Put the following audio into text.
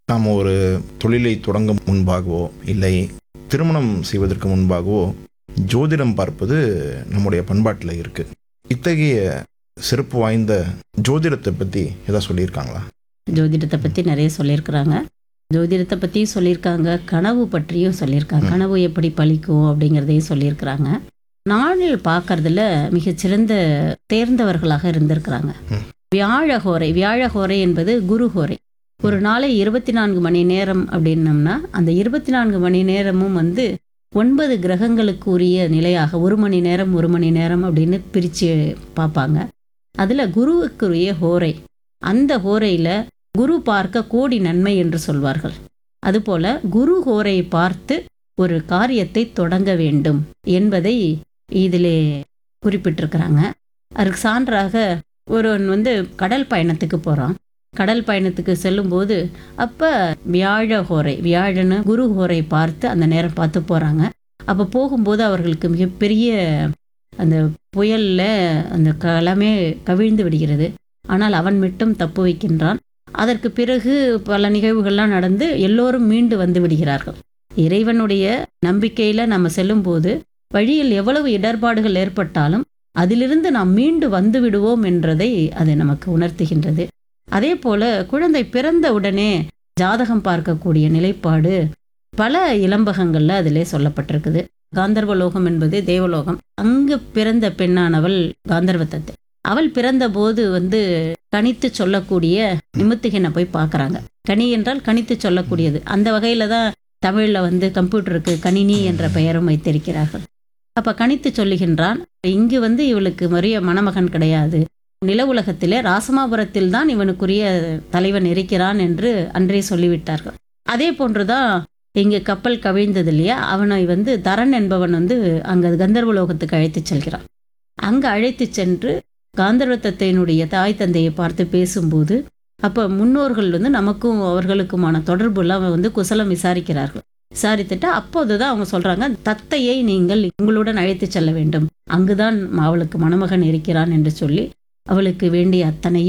நாம் ஒரு தொழிலை தொடங்க முன்பாகவோ இல்லை திருமணம் செய்வதற்கு முன்பாகவோ ஜோதிடம் பார்ப்பது நம்முடைய பண்பாட்டில் இருக்கு இத்தகைய சிறப்பு வாய்ந்த ஜோதிடத்தை பற்றி ஏதாவது சொல்லியிருக்காங்களா ஜோதிடத்தை பற்றி நிறைய சொல்லியிருக்கிறாங்க ஜோதிடத்தை பற்றியும் சொல்லியிருக்காங்க கனவு பற்றியும் சொல்லியிருக்காங்க ம். கனவு எப்படி பலிக்கும் அப்படிங்கிறதையும் சொல்லியிருக்கிறாங்க நாளில் பார்க்கறதுல மிகச்சிறந்த தேர்ந்தவர்களாக இருந்திருக்கிறாங்க ம். வியாழஹோரை வியாழஹோரை என்பது குருஹோரை ஒரு நாளை இருபத்தி நான்கு மணி நேரம் அப்படின்னம்னா அந்த இருபத்தி நான்கு மணி நேரமும் வந்து ஒன்பது கிரகங்களுக்கு உரிய நிலையாக ஒரு மணி நேரம் ஒரு மணி நேரம் அப்படின்னு பிரித்து பார்ப்பாங்க அதில் குருவுக்குரிய ஹோரை அந்த ஹோரையில் குரு பார்க்க கோடி நன்மை என்று சொல்வார்கள் அதுபோல குரு ஹோரை பார்த்து ஒரு காரியத்தை தொடங்க வேண்டும் என்பதை இதிலே குறிப்பிட்டிருக்கிறாங்க அதுக்கு சான்றாக ஒருவன் வந்து கடல் பயணத்துக்கு போகிறான் கடல் பயணத்துக்கு செல்லும்போது அப்போ வியாழ ஹோரை வியாழன்னு குரு ஹோரை பார்த்து அந்த நேரம் பார்த்து போகிறாங்க அப்போ போகும்போது அவர்களுக்கு மிகப்பெரிய அந்த புயலில் அந்த களமே கவிழ்ந்து விடுகிறது ஆனால் அவன் மட்டும் தப்பு வைக்கின்றான் அதற்கு பிறகு பல நிகழ்வுகள்லாம் நடந்து எல்லோரும் மீண்டு வந்து விடுகிறார்கள் இறைவனுடைய நம்பிக்கையில நம்ம செல்லும்போது வழியில் எவ்வளவு இடர்பாடுகள் ஏற்பட்டாலும் அதிலிருந்து நாம் மீண்டு வந்து விடுவோம் என்றதை அது நமக்கு உணர்த்துகின்றது அதே போல குழந்தை பிறந்த உடனே ஜாதகம் பார்க்கக்கூடிய நிலைப்பாடு பல இளம்பகங்கள்ல அதிலே சொல்லப்பட்டிருக்குது காந்தர்வலோகம் என்பது தேவலோகம் அங்கு பிறந்த பெண்ணானவள் காந்தர்வத்தத்தை அவள் பிறந்தபோது வந்து கணித்து சொல்லக்கூடிய நிமித்திகனை போய் பார்க்கறாங்க கனி என்றால் கணித்து சொல்லக்கூடியது அந்த வகையில தான் தமிழ்ல வந்து கம்ப்யூட்டருக்கு கணினி என்ற பெயரும் வைத்திருக்கிறார்கள் அப்ப கணித்து சொல்லுகின்றான் இங்கு வந்து இவளுக்கு மரிய மணமகன் கிடையாது நில உலகத்திலே ராசமாபுரத்தில் தான் இவனுக்குரிய தலைவன் இருக்கிறான் என்று அன்றே சொல்லிவிட்டார்கள் அதே போன்றுதான் இங்கு கப்பல் கவிழ்ந்தது இல்லையா அவனை வந்து தரன் என்பவன் வந்து அங்க கந்தர்வலோகத்துக்கு அழைத்துச் செல்கிறான் அங்கு அழைத்து சென்று காந்தர்வத்தத்தையினுடைய தாய் தந்தையை பார்த்து பேசும்போது அப்போ முன்னோர்கள் வந்து நமக்கும் அவர்களுக்குமான தொடர்புலாம் வந்து குசலம் விசாரிக்கிறார்கள் விசாரித்துட்டு அப்போதுதான் அவங்க சொல்றாங்க தத்தையை நீங்கள் உங்களுடன் அழைத்து செல்ல வேண்டும் அங்குதான் அவளுக்கு மணமகன் இருக்கிறான் என்று சொல்லி அவளுக்கு வேண்டிய அத்தனையும்